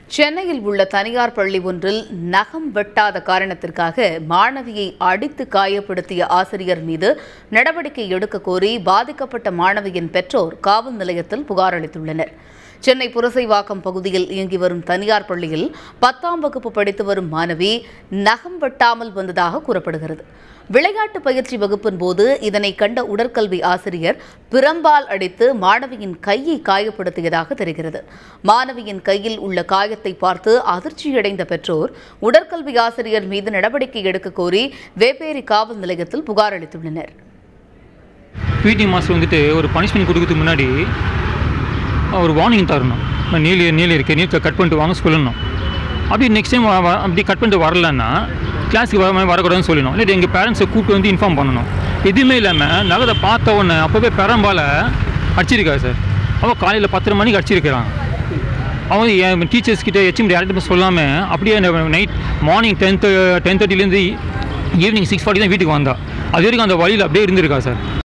சென்னையில் உள்ள தனியார் பள்ளி ஒன்றில் நகம் வெட்டாத காரணத்திற்காக மாணவியை அடித்து காயப்படுத்திய ஆசிரியர் மீது நடவடிக்கை எடுக்க கோரி பாதிக்கப்பட்ட மாணவியின் பெற்றோர் காவல் நிலையத்தில் புகார் அளித்துள்ளனர் சென்னை புரசைவாக்கம் பகுதியில் இயங்கி வரும் தனியார் பள்ளியில் பத்தாம் வகுப்பு படித்து வரும் மாணவி நகம் வெட்டாமல் வந்ததாக கூறப்படுகிறது விளையாட்டு பயிற்சி வகுப்பின் போது இதனை கண்ட உடற்கல்வி ஆசிரியர் பிரம்பால் அடித்து மாணவியின் கையை காயப்படுத்தியதாக தெரிகிறது மாணவியின் கையில் உள்ள காயத்தை பார்த்து அதிர்ச்சியடைந்த பெற்றோர் உடற்கல்வி ஆசிரியர் மீது நடவடிக்கை எடுக்க கோரி வேப்பேரி காவல் நிலையத்தில் புகார் அளித்துள்ளனர் பிடி மாஸ்டர் வந்துட்டு ஒரு பனிஷ்மெண்ட் கொடுக்கறதுக்கு முன்னாடி ஒரு வார்னிங் தரணும் நான் நீலி நீலி இருக்கு நீட்டை கட் பண்ணிட்டு வாங்க சொல்லணும் அப்படி நெக்ஸ்ட் டைம் அப்படி கட் பண்ணிட்டு வரலன்னா கிளாஸுக்கு வர வரக்கூடாதுன்னு சொல்லணும் இல்லை எங்கள் பேரண்ட்ஸை கூப்பிட்டு வந்து இன்ஃபார்ம் பண்ணணும் எதுவுமே இல்லாமல் நகரை பார்த்த உடனே அப்போவே பெரம்பால் அடிச்சிருக்காரு சார் அவன் காலையில் பத்தரை மணிக்கு அடிச்சிருக்கிறான் அவன் என் டீச்சர்ஸ் கிட்ட ஹெச்எம் டேரக்டர் சொல்லாமல் அப்படியே நைட் மார்னிங் டென் டென் தேர்ட்டிலேருந்து ஈவினிங் சிக்ஸ் ஃபார்ட்டி தான் வீட்டுக்கு வந்தா அது வரைக்கும் அந்த வழியில் அப்படியே இருந்திருக்கா சார்